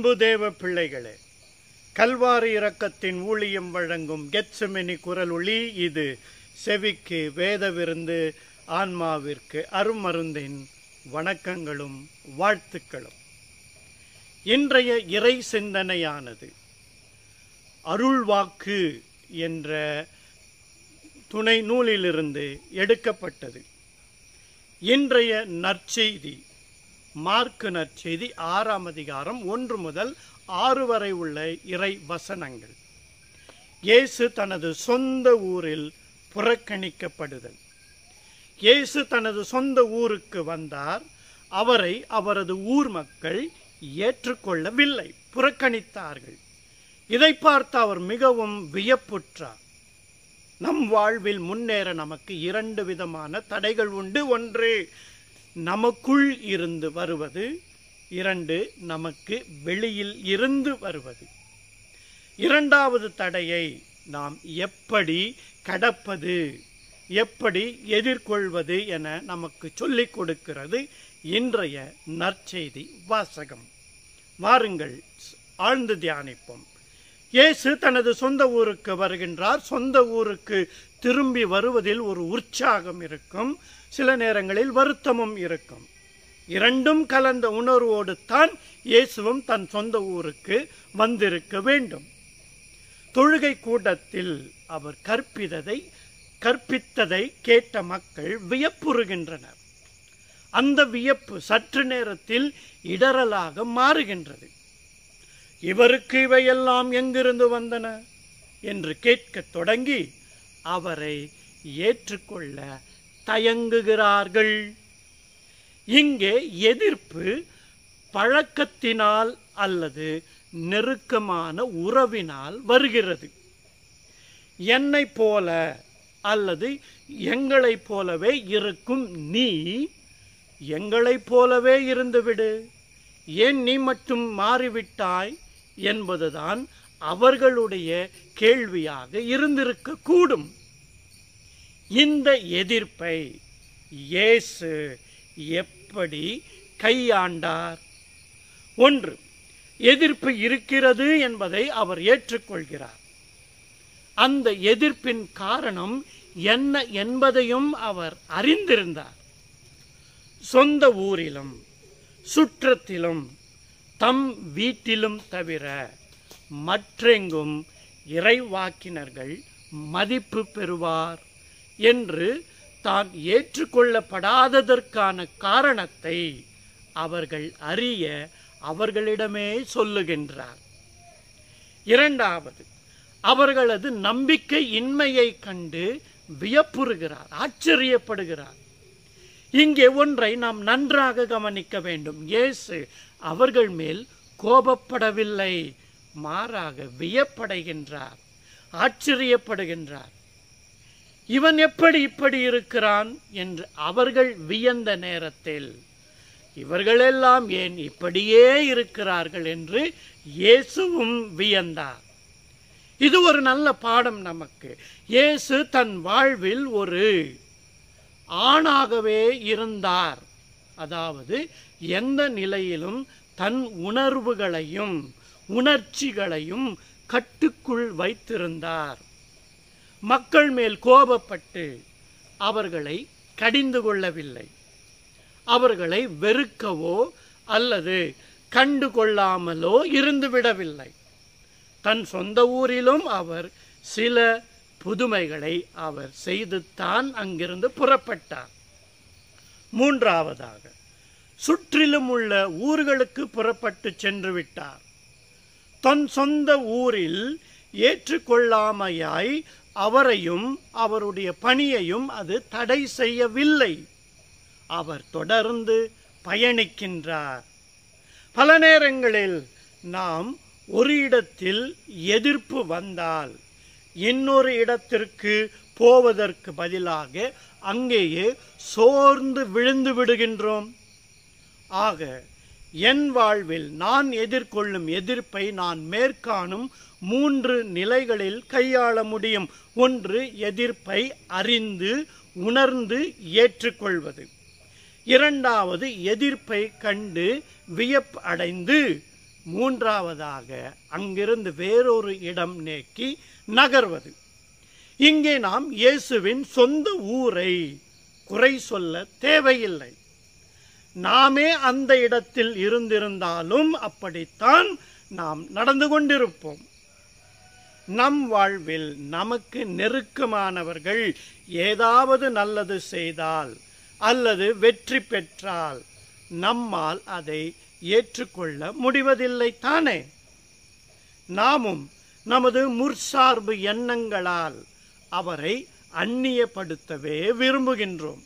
அன்பு தேவ பிள்ளைகளே கல்வாரி இரக்கத்தின் ஊழியம் வழங்கும் கெத்செமினி குரல் ஒளி இது செவிக்கு வேத விருந்து ஆன்மாவிற்கு அருமருந்தின் வணக்கங்களும் வாழ்த்துக்களும் இன்றைய இறை சிந்தனையானது அருள்வாக்கு என்ற துணை நூலிலிருந்து எடுக்கப்பட்டது இன்றைய நற்செய்தி மார்க்கு நற்செய்தி ஆறாம் அதிகாரம் ஒன்று முதல் ஆறு வரை உள்ள இறை வசனங்கள் இயேசு தனது சொந்த ஊரில் புறக்கணிக்கப்படுதல் இயேசு தனது சொந்த ஊருக்கு வந்தார் அவரை அவரது ஊர் மக்கள் ஏற்றுக்கொள்ளவில்லை புறக்கணித்தார்கள் இதை பார்த்து அவர் மிகவும் வியப்புற்றார் நம் வாழ்வில் முன்னேற நமக்கு இரண்டு விதமான தடைகள் உண்டு ஒன்று நமக்குள் இருந்து வருவது இரண்டு நமக்கு வெளியில் இருந்து வருவது இரண்டாவது தடையை நாம் எப்படி கடப்பது எப்படி எதிர்கொள்வது என நமக்கு சொல்லிக் கொடுக்கிறது இன்றைய நற்செய்தி வாசகம் வாருங்கள் ஆழ்ந்து தியானிப்போம் இயேசு தனது சொந்த ஊருக்கு வருகின்றார் சொந்த ஊருக்கு திரும்பி வருவதில் ஒரு உற்சாகம் இருக்கும் சில நேரங்களில் வருத்தமும் இருக்கும் இரண்டும் கலந்த உணர்வோடு தான் இயேசுவும் தன் சொந்த ஊருக்கு வந்திருக்க வேண்டும் தொழுகை கூட்டத்தில் அவர் கற்பித்ததை கற்பித்ததை கேட்ட மக்கள் வியப்புறுகின்றனர் அந்த வியப்பு சற்று நேரத்தில் இடரலாக மாறுகின்றது இவருக்கு இவையெல்லாம் எங்கிருந்து வந்தன என்று கேட்கத் தொடங்கி அவரை ஏற்றுக்கொள்ள தயங்குகிறார்கள் இங்கே எதிர்ப்பு பழக்கத்தினால் அல்லது நெருக்கமான உறவினால் வருகிறது என்னை போல அல்லது எங்களைப் போலவே இருக்கும் நீ எங்களைப் போலவே இருந்துவிடு ஏன் நீ மட்டும் மாறிவிட்டாய் என்பதுதான் அவர்களுடைய கேள்வியாக இருந்திருக்க கூடும் இந்த எதிர்ப்பை இயேசு எப்படி கையாண்டார் ஒன்று எதிர்ப்பு இருக்கிறது என்பதை அவர் ஏற்றுக்கொள்கிறார் அந்த எதிர்ப்பின் காரணம் என்ன என்பதையும் அவர் அறிந்திருந்தார் சொந்த ஊரிலும் சுற்றத்திலும் தம் வீட்டிலும் தவிர மற்றெங்கும் இறைவாக்கினர்கள் மதிப்பு பெறுவார் என்று தான் ஏற்றுக்கொள்ளப்படாததற்கான காரணத்தை அவர்கள் அறிய அவர்களிடமே சொல்லுகின்றார் இரண்டாவது அவர்களது நம்பிக்கை இன்மையை கண்டு வியப்புறுகிறார் ஆச்சரியப்படுகிறார் இங்கே ஒன்றை நாம் நன்றாக கவனிக்க வேண்டும் இயேசு அவர்கள் மேல் கோபப்படவில்லை மாறாக வியப்படைகின்றார் ஆச்சரியப்படுகின்றார் இவன் எப்படி இப்படி இருக்கிறான் என்று அவர்கள் வியந்த நேரத்தில் இவர்களெல்லாம் ஏன் இப்படியே இருக்கிறார்கள் என்று இயேசுவும் வியந்தார் இது ஒரு நல்ல பாடம் நமக்கு இயேசு தன் வாழ்வில் ஒரு ஆணாகவே இருந்தார் அதாவது எந்த நிலையிலும் தன் உணர்வுகளையும் உணர்ச்சிகளையும் கட்டுக்குள் வைத்திருந்தார் மக்கள் மேல் கோபப்பட்டு அவர்களை கடிந்து கொள்ளவில்லை அவர்களை வெறுக்கவோ அல்லது கண்டு கொள்ளாமலோ இருந்துவிடவில்லை தன் சொந்த ஊரிலும் அவர் சில புதுமைகளை அவர் செய்துத்தான் அங்கிருந்து புறப்பட்டார் மூன்றாவதாக சுற்றிலும் உள்ள ஊர்களுக்கு புறப்பட்டு சென்று விட்டார் தன் சொந்த ஊரில் ஏற்றுக்கொள்ளாமையாய் அவரையும் அவருடைய பணியையும் அது தடை செய்யவில்லை அவர் தொடர்ந்து பயணிக்கின்றார் பல நேரங்களில் நாம் ஒரு இடத்தில் எதிர்ப்பு வந்தால் இன்னொரு இடத்திற்கு போவதற்கு பதிலாக அங்கேயே சோர்ந்து விழுந்து விடுகின்றோம் ஆக என் வாழ்வில் நான் எதிர்கொள்ளும் எதிர்ப்பை நான் மேற்காணும் மூன்று நிலைகளில் கையாள முடியும் ஒன்று எதிர்ப்பை அறிந்து உணர்ந்து ஏற்றுக்கொள்வது இரண்டாவது எதிர்ப்பை கண்டு வியப்பு அடைந்து மூன்றாவதாக அங்கிருந்து வேறொரு இடம் நோக்கி நகர்வது இங்கே நாம் இயேசுவின் சொந்த ஊரை குறை சொல்ல தேவையில்லை நாமே அந்த இடத்தில் இருந்திருந்தாலும் அப்படித்தான் நாம் நடந்து கொண்டிருப்போம் நம் வாழ்வில் நமக்கு நெருக்கமானவர்கள் ஏதாவது நல்லது செய்தால் அல்லது வெற்றி பெற்றால் நம்மால் அதை ஏற்றுக்கொள்ள முடிவதில்லை தானே நாமும் நமது முற்சார்பு எண்ணங்களால் அவரை அந்நியப்படுத்தவே விரும்புகின்றோம்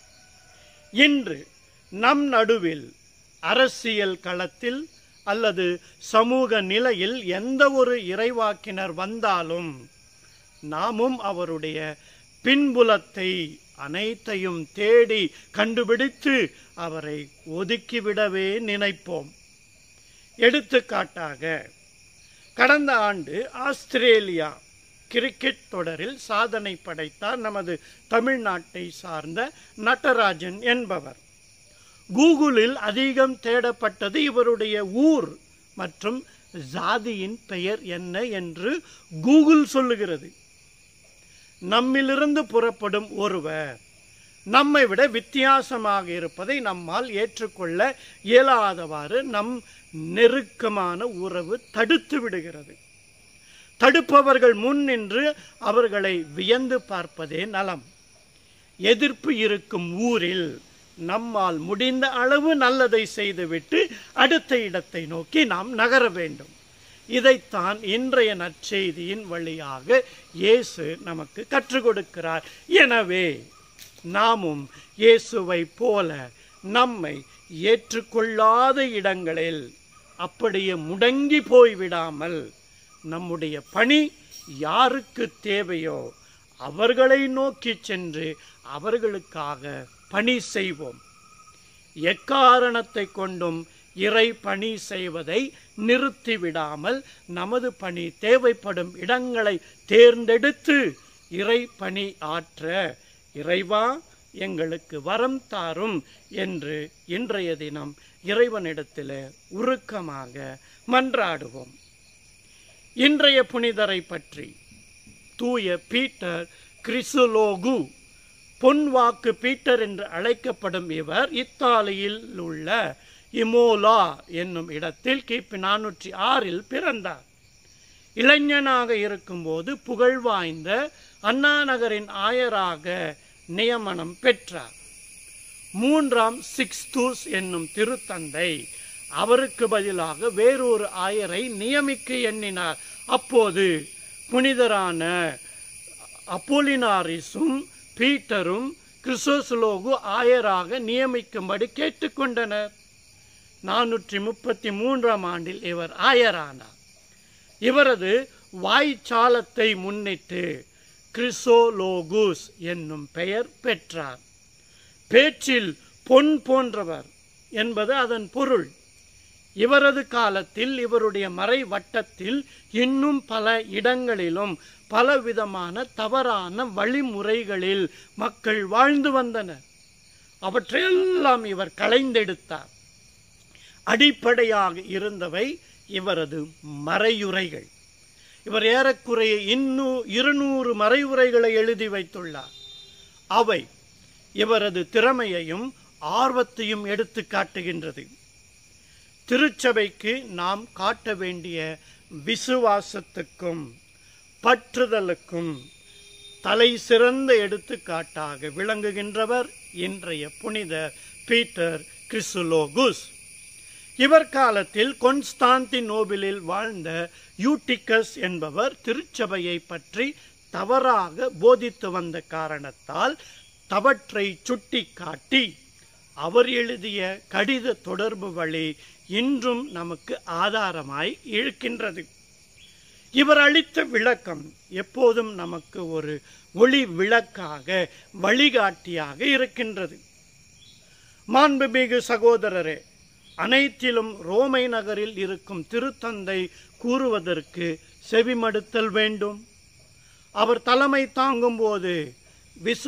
இன்று நம் நடுவில் அரசியல் களத்தில் அல்லது சமூக நிலையில் எந்த ஒரு இறைவாக்கினர் வந்தாலும் நாமும் அவருடைய பின்புலத்தை அனைத்தையும் தேடி கண்டுபிடித்து அவரை ஒதுக்கிவிடவே நினைப்போம் எடுத்துக்காட்டாக கடந்த ஆண்டு ஆஸ்திரேலியா கிரிக்கெட் தொடரில் சாதனை படைத்தார் நமது தமிழ்நாட்டை சார்ந்த நடராஜன் என்பவர் கூகுளில் அதிகம் தேடப்பட்டது இவருடைய ஊர் மற்றும் ஜாதியின் பெயர் என்ன என்று கூகுள் சொல்லுகிறது நம்மிலிருந்து புறப்படும் ஒருவர் நம்மை விட வித்தியாசமாக இருப்பதை நம்மால் ஏற்றுக்கொள்ள இயலாதவாறு நம் நெருக்கமான உறவு தடுத்து விடுகிறது தடுப்பவர்கள் முன் நின்று அவர்களை வியந்து பார்ப்பதே நலம் எதிர்ப்பு இருக்கும் ஊரில் நம்மால் முடிந்த அளவு நல்லதை செய்துவிட்டு அடுத்த இடத்தை நோக்கி நாம் நகர வேண்டும் இதைத்தான் இன்றைய நற்செய்தியின் வழியாக இயேசு நமக்கு கற்றுக் கொடுக்கிறார் எனவே நாமும் இயேசுவை போல நம்மை ஏற்றுக்கொள்ளாத இடங்களில் அப்படியே முடங்கி போய்விடாமல் நம்முடைய பணி யாருக்கு தேவையோ அவர்களை நோக்கி சென்று அவர்களுக்காக பணி செய்வோம் எக்காரணத்தை கொண்டும் இறை பணி செய்வதை நிறுத்திவிடாமல் நமது பணி தேவைப்படும் இடங்களை தேர்ந்தெடுத்து இறை பணி ஆற்ற இறைவா எங்களுக்கு வரம் தாரும் என்று இன்றைய தினம் இறைவனிடத்தில் உருக்கமாக மன்றாடுவோம் இன்றைய புனிதரை பற்றி தூய பீட்டர் கிறிசுலோகு பொன்வாக்கு பீட்டர் என்று அழைக்கப்படும் இவர் இத்தாலியில் உள்ள இமோலா என்னும் இடத்தில் கிபி நானூற்றி ஆறில் பிறந்தார் இளைஞனாக இருக்கும்போது புகழ்வாய்ந்த அண்ணா நகரின் ஆயராக நியமனம் பெற்றார் மூன்றாம் சிக்ஸ்தூஸ் என்னும் திருத்தந்தை அவருக்கு பதிலாக வேறொரு ஆயரை நியமிக்க எண்ணினார் அப்போது புனிதரான அப்போலினாரிஸும் பீட்டரும் கிறிஸ்தோசுலோகு ஆயராக நியமிக்கும்படி கேட்டுக்கொண்டனர் நானூற்றி முப்பத்தி மூன்றாம் ஆண்டில் இவர் ஆயரானார் இவரது வாய்ச்சாலத்தை முன்னிட்டு கிறிசோலோகுஸ் என்னும் பெயர் பெற்றார் பேச்சில் பொன் போன்றவர் என்பது அதன் பொருள் இவரது காலத்தில் இவருடைய மறை வட்டத்தில் இன்னும் பல இடங்களிலும் பலவிதமான தவறான வழிமுறைகளில் மக்கள் வாழ்ந்து வந்தனர் அவற்றையெல்லாம் இவர் களைந்தெடுத்தார் அடிப்படையாக இருந்தவை இவரது மறையுரைகள் இவர் ஏறக்குறைய இன்னும் இருநூறு மறைவுரைகளை எழுதி வைத்துள்ளார் அவை இவரது திறமையையும் ஆர்வத்தையும் எடுத்து காட்டுகின்றது திருச்சபைக்கு நாம் காட்ட வேண்டிய விசுவாசத்துக்கும் பற்றுதலுக்கும் தலை சிறந்த எடுத்துக்காட்டாக விளங்குகின்றவர் இன்றைய புனித பீட்டர் கிறிசுலோகுஸ் இவர் காலத்தில் கொன்ஸ்டாந்தினோபிலில் வாழ்ந்த யூட்டிகஸ் என்பவர் திருச்சபையை பற்றி தவறாக போதித்து வந்த காரணத்தால் தவற்றை சுட்டிக்காட்டி அவர் எழுதிய கடித தொடர்பு வழி இன்றும் நமக்கு ஆதாரமாய் இருக்கின்றது இவர் அளித்த விளக்கம் எப்போதும் நமக்கு ஒரு ஒளி விளக்காக வழிகாட்டியாக இருக்கின்றது மாண்புமிகு சகோதரரே அனைத்திலும் ரோமை நகரில் இருக்கும் திருத்தந்தை கூறுவதற்கு செவிமடுத்தல் வேண்டும் அவர் தலைமை தாங்கும்போது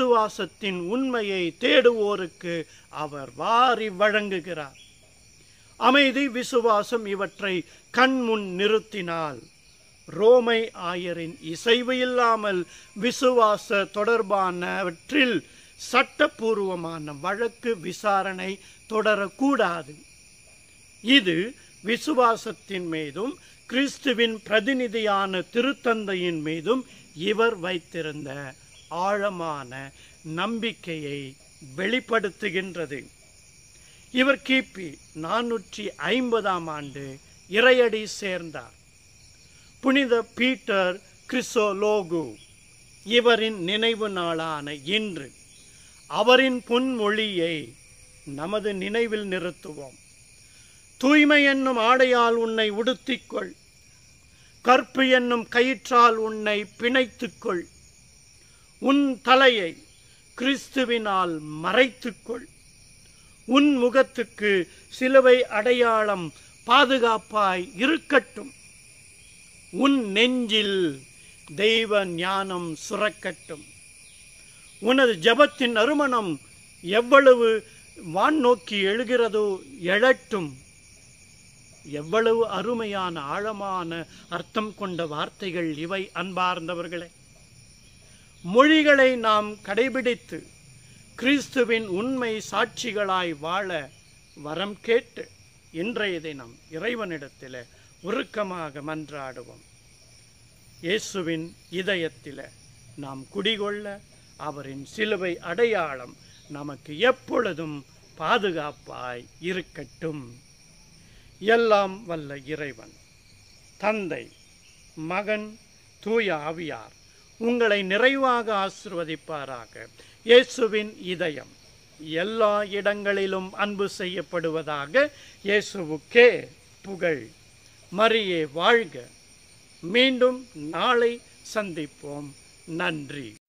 விசுவாசத்தின் உண்மையை தேடுவோருக்கு அவர் வாரி வழங்குகிறார் அமைதி விசுவாசம் இவற்றை கண்முன் நிறுத்தினால் ரோமை ஆயரின் இசைவு இல்லாமல் விசுவாச தொடர்பானவற்றில் சட்டப்பூர்வமான வழக்கு விசாரணை தொடரக்கூடாது இது விசுவாசத்தின் மீதும் கிறிஸ்துவின் பிரதிநிதியான திருத்தந்தையின் மீதும் இவர் வைத்திருந்த ஆழமான நம்பிக்கையை வெளிப்படுத்துகின்றது இவர் கிபி நானூற்றி ஐம்பதாம் ஆண்டு இறையடி சேர்ந்தார் புனித பீட்டர் கிறிசோலோகு இவரின் நினைவு நாளான இன்று அவரின் பொன்மொழியை நமது நினைவில் நிறுத்துவோம் தூய்மை என்னும் ஆடையால் உன்னை உடுத்திக்கொள் கற்பு என்னும் கயிற்றால் உன்னை பிணைத்துக்கொள் உன் தலையை கிறிஸ்துவினால் மறைத்துக்கொள் உன் முகத்துக்கு சிலுவை அடையாளம் பாதுகாப்பாய் இருக்கட்டும் உன் நெஞ்சில் தெய்வ ஞானம் சுரக்கட்டும் உனது ஜபத்தின் அருமணம் எவ்வளவு வான் நோக்கி எழுகிறதோ எழட்டும் எவ்வளவு அருமையான ஆழமான அர்த்தம் கொண்ட வார்த்தைகள் இவை அன்பார்ந்தவர்களே மொழிகளை நாம் கடைபிடித்து கிறிஸ்துவின் உண்மை சாட்சிகளாய் வாழ வரம் கேட்டு இன்றைய தினம் இறைவனிடத்தில் உருக்கமாக மன்றாடுவோம் இயேசுவின் இதயத்தில் நாம் குடிகொள்ள அவரின் சிலுவை அடையாளம் நமக்கு எப்பொழுதும் பாதுகாப்பாய் இருக்கட்டும் எல்லாம் வல்ல இறைவன் தந்தை மகன் தூய ஆவியார் உங்களை நிறைவாக ஆசிர்வதிப்பாராக இயேசுவின் இதயம் எல்லா இடங்களிலும் அன்பு செய்யப்படுவதாக இயேசுவுக்கே புகழ் மரியே வாழ்க மீண்டும் நாளை சந்திப்போம் நன்றி